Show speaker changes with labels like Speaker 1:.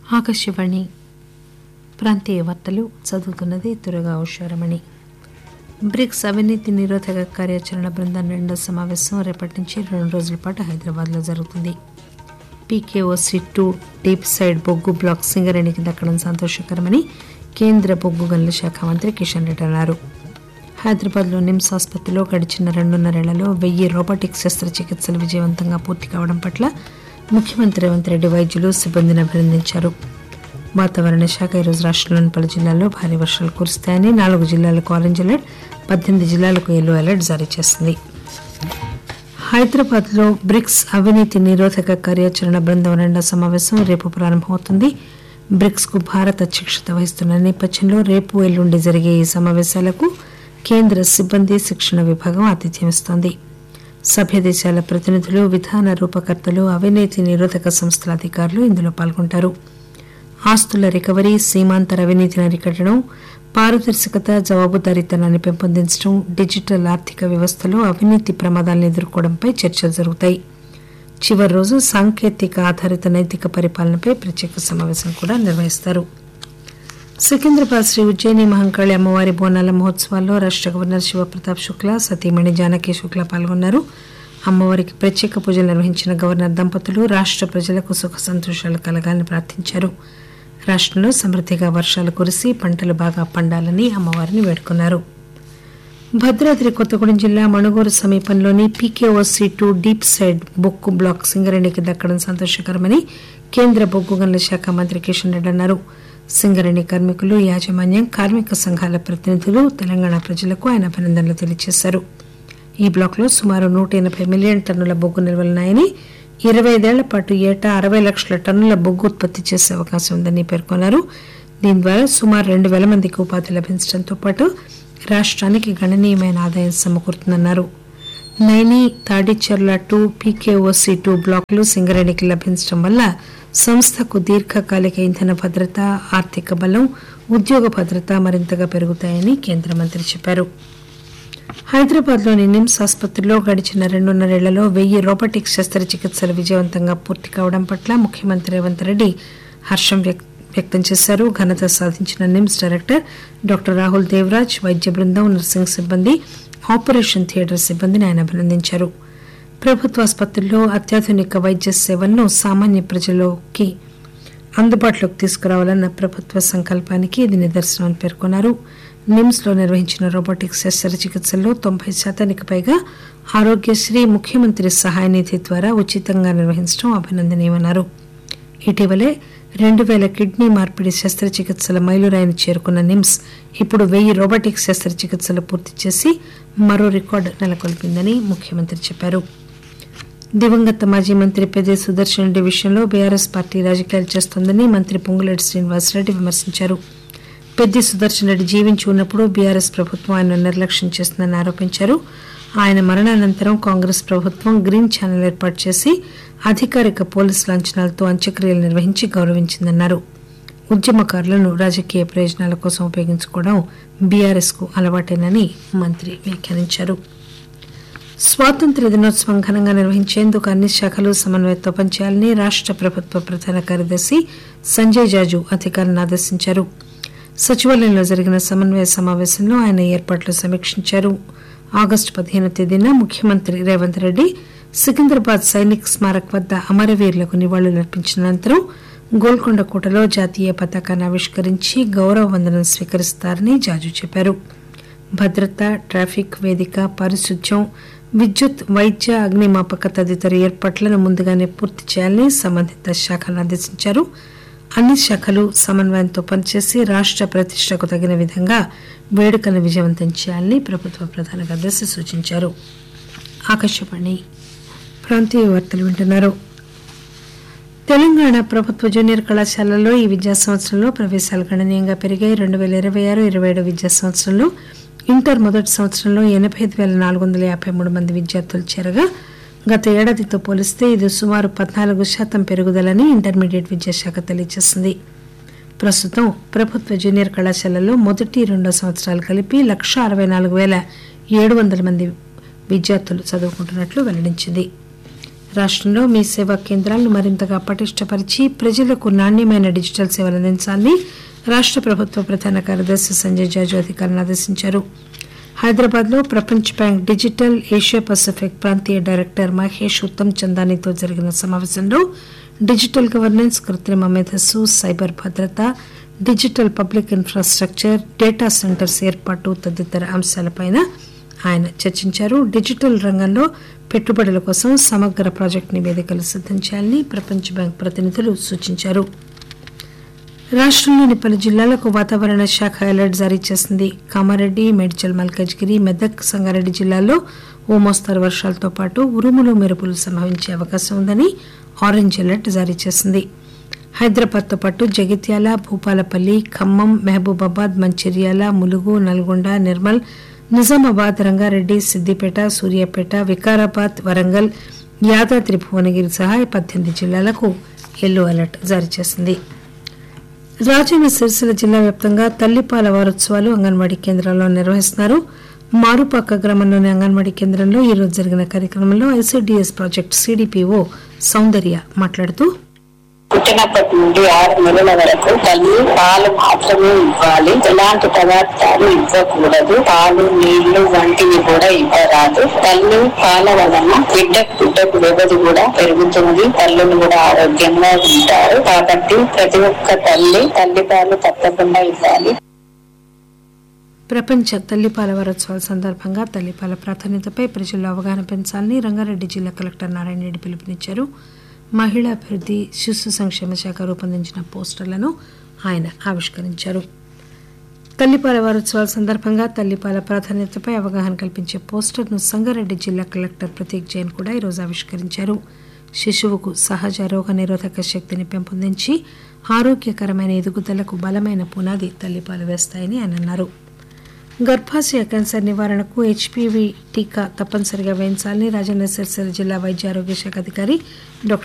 Speaker 1: ఆకాశవాణి ప్రాంతీయ వార్తలు చదువుతున్నది తురగా ఉషారమణి బ్రిక్స్ అవినీతి నిరోధక కార్యాచరణ బృందం రెండో సమావేశం రేపటి నుంచి రెండు రోజుల పాటు హైదరాబాద్లో జరుగుతుంది పీకేఓసీ టూ డీప్ సైడ్ బొగ్గు బ్లాక్ సింగరేణికి దక్కడం సంతోషకరమని కేంద్ర బొగ్గు గనుల శాఖ మంత్రి కిషన్ రెడ్డి అన్నారు హైదరాబాద్లో నిమ్స్ ఆసుపత్రిలో గడిచిన రెండున్నరేళ్లలో వెయ్యి రోబోటిక్ శస్త్రచికిత్సలు విజయవంతంగా పూర్తి కావడం పట్ల ముఖ్యమంత్రి రేవంత్ రెడ్డి వైద్యులు సిబ్బందిని అభినందించారు వాతావరణ శాఖ ఈరోజు రాష్ట్రంలోని పలు జిల్లాల్లో భారీ వర్షాలు కురుస్తాయని నాలుగు జిల్లాలకు ఆరెంజ్ అలర్ట్ పద్దెనిమిది జిల్లాలకు ఎల్లో అలర్ట్ జారీ చేసింది హైదరాబాద్లో బ్రిక్స్ అవినీతి నిరోధక కార్యాచరణ బృందం రెండో సమావేశం రేపు ప్రారంభమవుతుంది బ్రిక్స్ కు భారత్ అధ్యక్షత వహిస్తున్న నేపథ్యంలో రేపు ఎల్లుండి జరిగే ఈ సమావేశాలకు కేంద్ర సిబ్బంది శిక్షణ విభాగం ఆతిథ్యం ఇస్తోంది సభ్య దేశాల ప్రతినిధులు విధాన రూపకర్తలు అవినీతి నిరోధక సంస్థల అధికారులు ఇందులో పాల్గొంటారు ఆస్తుల రికవరీ సీమాంతర అవినీతిని అరికట్టడం పారదర్శకత జవాబుదారీతనాన్ని పెంపొందించడం డిజిటల్ ఆర్థిక వ్యవస్థలో అవినీతి ప్రమాదాలను ఎదుర్కోవడంపై చర్చలు జరుగుతాయి చివరి రోజు సాంకేతిక ఆధారిత నైతిక పరిపాలనపై ప్రత్యేక సమావేశం కూడా నిర్వహిస్తారు సికింద్రాబాద్ శ్రీ ఉజ్జయిని మహంకాళి అమ్మవారి బోనాల మహోత్సవాల్లో రాష్ట గవర్నర్ శివప్రతాప్ శుక్లా సతీమణి జానకి శుక్లా పాల్గొన్నారు అమ్మవారికి ప్రత్యేక పూజలు నిర్వహించిన గవర్నర్ దంపతులు రాష్ట ప్రజలకు సుఖ సంతోషాలు కలగాలని ప్రార్థించారు రాష్టంలో సమృద్దిగా వర్షాలు కురిసి పంటలు బాగా పండాలని అమ్మవారిని వేడుకున్నారు భద్రాద్రి కొత్తగూడెం జిల్లా మణుగూరు సమీపంలోని పీకేఓసీ టూ డీప్ సైడ్ బొక్కు బ్లాక్ సింగరేణికి దక్కడం సంతోషకరమని కేంద్ర బొగ్గు గనుల శాఖ మంత్రి కిషన్ రెడ్డి అన్నారు సింగరేణి కార్మికులు యాజమాన్యం కార్మిక సంఘాల ప్రతినిధులు తెలంగాణ ప్రజలకు ఆయన అభినందనలు తెలియజేశారు ఈ బ్లాక్లో సుమారు నూట ఎనభై మిలియన్ టన్నుల బొగ్గు నిల్వలున్నాయని ఇరవై ఐదేళ్ల పాటు ఏటా అరవై లక్షల టన్నుల బొగ్గు ఉత్పత్తి చేసే అవకాశం ఉందని పేర్కొన్నారు దీని ద్వారా సుమారు రెండు వేల మందికి ఉపాధి లభించడంతో పాటు రాష్ట్రానికి గణనీయమైన ఆదాయం సమకూరుతుందన్నారు Naini Tadicherla two PKOC two బ్లాకులు సింగరేణికి లభించడం వల్ల సంస్థకు దీర్ఘకాలిక ఇంధన భద్రత ఆర్థిక బలం ఉద్యోగ భద్రత మరింతగా పెరుగుతాయని కేంద్ర మంత్రి చెప్పారు హైదరాబాద్లోని నిమ్స్ ఆసుపత్రిలో గడిచిన రెండున్నరేళ్లలో వెయ్యి రోబోటిక్ శస్త్రచికిత్సలు విజయవంతంగా పూర్తి కావడం పట్ల ముఖ్యమంత్రి రేవంత్ రెడ్డి హర్షం వ్యక్తం చేశారు ఘనత సాధించిన NIMS director doctor Rahul Devaraj వైద్య బృందం నర్సింగ్ సిబ్బంది ఆపరేషన్ థియేటర్ సిబ్బందిని ఆయన అభినందించారు ప్రభుత్వ ఆసుపత్రుల్లో అత్యాధునిక వైద్య సేవలను సామాన్య ప్రజల్లోకి అందుబాటులోకి తీసుకురావాలన్న ప్రభుత్వ సంకల్పానికి ఇది నిదర్శనమని పేర్కొన్నారు నిమ్స్ లో నిర్వహించిన రోబోటిక్ శస్త్రచికిత్సల్లో తొంభై శాతానికి పైగా ఆరోగ్యశ్రీ ముఖ్యమంత్రి సహాయ నిధి ద్వారా ఉచితంగా నిర్వహించడం అభినందనీయమన్నారు ఇటీవలే రెండు వేల కిడ్నీ మార్పిడి శస్త్రచికిత్సల మైలురాయిని చేరుకున్న నిమ్స్ ఇప్పుడు వెయ్యి రోబోటిక్ శస్త్రచికిత్సలు పూర్తి చేసి మరో రికార్డు నెలకొల్పిందని ముఖ్యమంత్రి చెప్పారు దివంగత మాజీ మంత్రి పెద్ది సుదర్శన్ రెడ్డి విషయంలో బీఆర్ఎస్ పార్టీ రాజకీయాలు చేస్తోందని మంత్రి పొంగులేటి శ్రీనివాసరెడ్డి విమర్శించారు పెద్ది సుదర్శన్ రెడ్డి జీవించి ఉన్నప్పుడు బీఆర్ఎస్ ప్రభుత్వం ఆయన నిర్లక్ష్యం చేస్తుందని ఆరోపించారు ఆయన మరణానంతరం కాంగ్రెస్ ప్రభుత్వం గ్రీన్ ఛానల్ ఏర్పాటు చేసి అధికారిక పోలీసు లాంఛనాలతో అంత్యక్రియలు నిర్వహించి గౌరవించిందన్నారు ఉద్యమకారులను రాజకీయ ప్రయోజనాల కోసం ఉపయోగించుకోవడం బీఆర్ఎస్ కు అలవాటేనని మంత్రి వ్యాఖ్యానించారు స్వాతంత్ర్య దినోత్సవం ఘనంగా నిర్వహించేందుకు అన్ని శాఖలు సమన్వయంతో పనిచేయాలని రాష్ట ప్రభుత్వ ప్రధాన కార్యదర్శి సంజయ్ జాజు అధికారులను ఆదేశించారు సచివాలయంలో జరిగిన సమన్వయ సమావేశంలో ఆయన ఏర్పాట్లు సమీక్షించారు ఆగస్టు పదిహేను తేదీన ముఖ్యమంత్రి రేవంత్ రెడ్డి సికింద్రాబాద్ సైనిక్ స్మారక్ వద్ద అమరవీరులకు నివాళులర్పించిన అనంతరం గోల్కొండ కోటలో జాతీయ పతాకాన్ని ఆవిష్కరించి గౌరవ వందనం స్వీకరిస్తారని జాజు చెప్పారు భద్రత ట్రాఫిక్ వేదిక పారిశుధ్యం విద్యుత్ వైద్య అగ్నిమాపక తదితర ఏర్పాట్లను ముందుగానే పూర్తి చేయాలని సంబంధిత శాఖలను ఆదేశించారు అన్ని శాఖలు సమన్వయంతో పనిచేసి రాష్ట ప్రతిష్టకు తగిన విధంగా వేడుకలను విజయవంతం చేయాలని ప్రభుత్వ ప్రధాన కార్యదర్శి సూచించారు ఆకాశవాణి ప్రాంతీయ వార్తలు వింటున్నారు తెలంగాణ ప్రభుత్వ జూనియర్ కళాశాలల్లో ఈ విద్యా సంవత్సరంలో ప్రవేశాలు గణనీయంగా పెరిగాయి రెండు వేల ఇరవై ఆరు ఇరవై ఏడు విద్యా సంవత్సరంలో ఇంటర్ మొదటి సంవత్సరంలో ఎనభై ఐదు వేల నాలుగు వందల యాభై మూడు మంది విద్యార్థులు చేరగా గత ఏడాదితో పోలిస్తే ఇది సుమారు పద్నాలుగు శాతం పెరుగుదలని ఇంటర్మీడియట్ విద్యాశాఖ తెలియజేసింది ప్రస్తుతం ప్రభుత్వ జూనియర్ కళాశాలల్లో మొదటి రెండో సంవత్సరాలు కలిపి లక్ష అరవై నాలుగు వేల ఏడు వందల మంది విద్యార్థులు చదువుకుంటున్నట్లు వెల్లడించింది రాష్టంలో మీ సేవా కేంద్రాలను మరింతగా పటిష్టపరిచి ప్రజలకు నాణ్యమైన డిజిటల్ సేవలు అందించాలని రాష్ట ప్రభుత్వ ప్రధాన కార్యదర్శి సంజయ్ జాజు అధికారులను ఆదేశించారు హైదరాబాద్ లో ప్రపంచ బ్యాంక్ డిజిటల్ ఏషియా పసిఫిక్ ప్రాంతీయ డైరెక్టర్ మహేష్ ఉత్తమ్ చందానీతో జరిగిన సమావేశంలో డిజిటల్ గవర్నెన్స్ కృత్రిమ మేధస్సు సైబర్ భద్రత digital public infrastructure data centres ఏర్పాటు తదితర అంశాలపై ఆయన చర్చించారు డిజిటల్ రంగంలో పెట్టుబడుల కోసం సమగ్ర ప్రాజెక్టు నివేదికలు సిద్దం చేయాలని ప్రపంచ బ్యాంక్ ప్రతినిధులు సూచించారు రాష్టంలోని పలు జిల్లాలకు వాతావరణ శాఖ అలర్ట్ జారీ చేసింది కామారెడ్డి మేడ్చల్ మల్కజ్గిరి మెదక్ సంగారెడ్డి జిల్లాల్లో ఓ మోస్తరు వర్షాలతో పాటు ఉరుములు మెరుపులు సంభవించే అవకాశం ఉందని ఆరెంజ్ అలర్ట్ జారీ చేసింది హైదరాబాద్ తో పాటు జగిత్యాల భూపాలపల్లి ఖమ్మం మహబూబాబాద్ మంచిర్యాల ములుగు నల్గొండ నిర్మల్ నిజామాబాద్ రంగారెడ్డి సిద్దిపేట సూర్యాపేట వికారాబాద్ వరంగల్ యాదాద్రి భువనగిరి సహా పద్దెనిమిది జిల్లాలకు ఎల్లో అలర్ట్ జారీ చేసింది రాజన్న సిరిసిల్ల జిల్లా వ్యాప్తంగా తల్లిపాల వారోత్సవాలు అంగన్వాడీ కేంద్రాల్లో నిర్వహిస్తున్నారు మారుపాక గ్రామంలోని అంగన్వాడీ కేంద్రంలో ఈరోజు జరిగిన కార్యక్రమంలో ఐసీడీఎస్ ప్రాజెక్టు సిడిపిఓ సౌందర్య మాట్లాడుతూ
Speaker 2: పుట్టినప్పటి నుండి ఆరు నెలల వరకు తల్లి పాలు మాత్రమే ఇవ్వాలి ఎలాంటి పదార్థాలు ఇవ్వకూడదు పాలు నీళ్లు వంటివి కూడా ఇవ్వరాదు తల్లి పాల వలన బిడ్డ బిడ్డకు వ్యవధి కూడా పెరుగుతుంది తల్లులు కూడా ఆరోగ్యంగా ఉంటారు కాబట్టి ప్రతి ఒక్క తల్లి తల్లి పాలు తప్పకుండా ఇవ్వాలి
Speaker 1: ప్రపంచ తల్లిపాల వారోత్సవాల సందర్భంగా తల్లిపాల ప్రాధాన్యతపై ప్రజల్లో అవగాహన పెంచాలని రంగారెడ్డి జిల్లా కలెక్టర్ నారాయణ రెడ్డి పిలుపునిచ్చారు మహిళా అభివృద్ధి శిశు సంక్షేమ శాఖ రూపొందించిన పోస్టర్లను ఆయన ఆవిష్కరించారు తల్లిపాల వారోత్సవాల సందర్భంగా తల్లిపాల ప్రాధాన్యతపై అవగాహన కల్పించే పోస్టర్ను సంగారెడ్డి జిల్లా కలెక్టర్ ప్రతీక్ జైన్ కూడా ఈరోజు ఆవిష్కరించారు శిశువుకు సహజ రోగ నిరోధక శక్తిని పెంపొందించి ఆరోగ్యకరమైన ఎదుగుదలకు బలమైన పునాది తల్లిపాలు వేస్తాయని ఆయన అన్నారు గర్భాశయ క్యాన్సర్ నివారణకు హెచ్పివి టీకా తప్పనిసరిగా వేయించాలని రాజన్న సిరిసిల్ల జిల్లా వైద్య ఆరోగ్య శాఖ అధికారి డాక్టర్